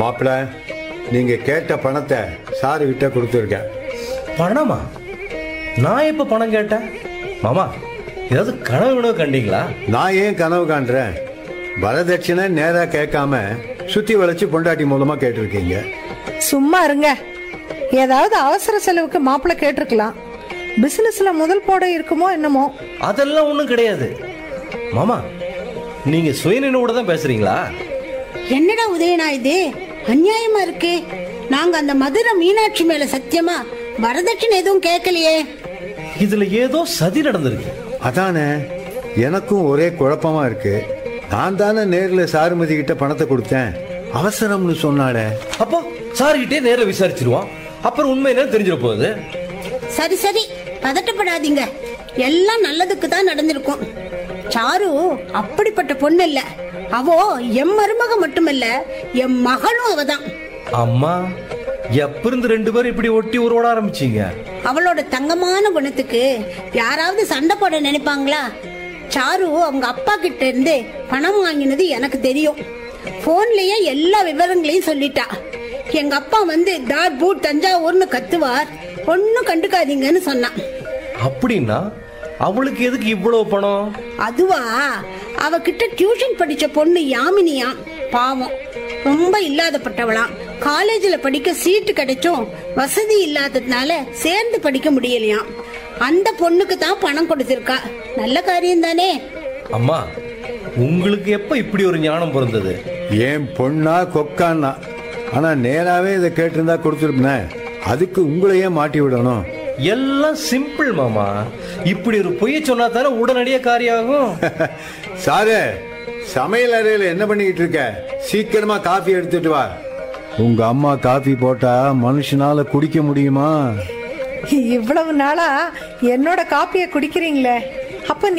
மாப்பிள்ள நீங்க கேட்ட பணத்தை சாரு கிட்ட கொடுத்துருக்கேன் பணமா நான் எப்போ பணம் கேட்டேன் மாமா ஏதாவது கனவு வினவு கண்டீங்களா நான் ஏன் கனவு காண்றேன் வரதட்சணை நேரா கேட்காம சுத்தி வளைச்சு பொண்டாட்டி மூலமா கேட்டிருக்கீங்க சும்மா இருங்க ஏதாவது அவசர செலவுக்கு மாப்பிள்ளை கேட்டிருக்கலாம் பிசினஸ்ல முதல் போட இருக்குமோ என்னமோ அதெல்லாம் ஒன்றும் கிடையாது மாமா நீங்க சுயநினைவோட தான் பேசுறீங்களா என்னடா உதயனா இது அநியாயமா இருக்கு நாங்க அந்த மதுரை மீனாட்சி மேல சத்தியமா வரதட்சணை எதுவும் கேட்கலையே இதுல ஏதோ சதி நடந்திருக்கு அதானே எனக்கும் ஒரே குழப்பமா இருக்கு நான் தானே நேர்ல சாருமதி கிட்ட பணத்தை கொடுத்தேன் அவசரம்னு சொன்னாடே அப்போ சார்கிட்டே நேரில் விசாரிச்சிருவோம் அப்புறம் உண்மை என்னன்னு தெரிஞ்சிட போகுது சரி சரி பதட்டப்படாதீங்க எல்லாம் நல்லதுக்கு தான் நடந்திருக்கும் சாரு அப்படிப்பட்ட பொண்ணு இல்ல அவோ எம் மருமக மட்டுமல்ல எம் மகளும் அவதான் அம்மா எப்ப இருந்து ரெண்டு பேரும் இப்படி ஒட்டி உருவட ஆரம்பிச்சீங்க அவளோட தங்கமான குணத்துக்கு யாராவது சண்டை போட நினைப்பாங்களா சாரு அவங்க அப்பா கிட்ட இருந்து பணம் வாங்கினது எனக்கு தெரியும் போன்லயே எல்லா விவரங்களையும் சொல்லிட்டா எங்க அப்பா வந்து டாட் பூட் தஞ்சாவூர்னு கத்துவார் ஒன்னும் கண்டுக்காதீங்கன்னு சொன்னான் அப்படின்னா அவளுக்கு எதுக்கு இவ்வளவு பணம் அதுவா அவகிட்ட டியூஷன் படிச்ச பொண்ணு யாமினியா பாவம் ரொம்ப இல்லாதப்பட்டவளாம் காலேஜ்ல படிக்க சீட்டு கிடைச்சும் வசதி இல்லாததுனால சேர்ந்து படிக்க முடியலையாம் அந்த பொண்ணுக்கு தான் பணம் கொடுத்திருக்கா நல்ல காரியம் தானே அம்மா உங்களுக்கு எப்ப இப்படி ஒரு ஞானம் பிறந்தது ஏன் பொண்ணா கொக்கான்னா ஆனா நேராவே இதை கேட்டிருந்தா கொடுத்துருப்பேன் அதுக்கு உங்களையே மாட்டி விடணும் எல்லாம் சிம்பிள் மாமா இப்படி ஒரு பொய்ய சொன்னா தானே உடனடியே காரியம் ஆகும் சாரு சமையல் அறையில என்ன பண்ணிக்கிட்டு இருக்க சீக்கிரமா காஃபி எடுத்துட்டு வா உங்க அம்மா காஃபி போட்டா மனுஷனால குடிக்க முடியுமா இவ்வளவு நாளா என்னோட காப்பியை குடிக்கிறீங்களே அப்ப